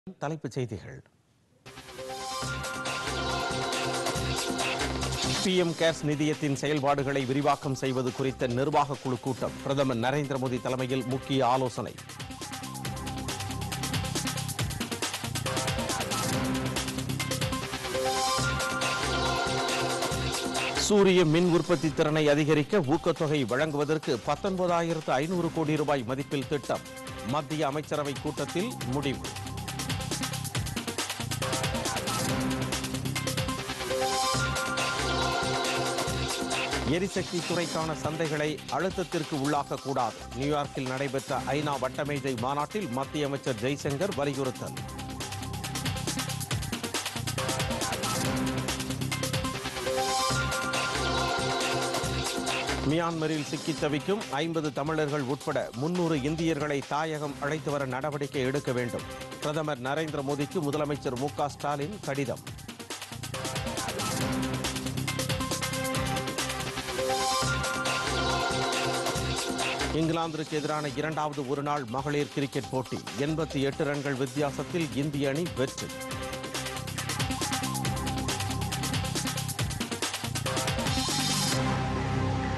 தலைப்புச் செய்திகள் PM CARES நிதியத்தின் செயல்பாடுகளை விரிவாக்கம் செய்வது குறித்த நிர்வாக குழு கூட்டம் பிரதமர் நரேந்திர மோடி தலைமையில் முக்கிய ஆலோசனை சூரிய மின் உற்பத்தி திறனை அதிகரிக்க ஊக்கத்தொகை வழங்குவதற்கு பத்தொன்பதாயிரத்து ஐநூறு கோடி ரூபாய் மதிப்பில் திட்டம் மத்திய அமைச்சரவை கூட்டத்தில் முடிவு எரிசக்தி துறைக்கான சந்தைகளை அழுத்தத்திற்கு உள்ளாக்கக்கூடாது நியூயார்க்கில் நடைபெற்ற ஐநா வட்டமேஜை மாநாட்டில் மத்திய அமைச்சர் ஜெய்சங்கர் வலியுறுத்தல் மியான்மரில் சிக்கித் தவிக்கும் ஐம்பது தமிழர்கள் உட்பட முன்னூறு இந்தியர்களை தாயகம் அழைத்து வர நடவடிக்கை எடுக்க வேண்டும் பிரதமர் நரேந்திர மோடிக்கு முதலமைச்சர் மு க ஸ்டாலின் கடிதம் இங்கிலாந்திற்கு எதிரான இரண்டாவது ஒருநாள் மகளிர் கிரிக்கெட் போட்டி எண்பத்தி எட்டு ரன்கள் வித்தியாசத்தில் இந்திய அணி வெற்றி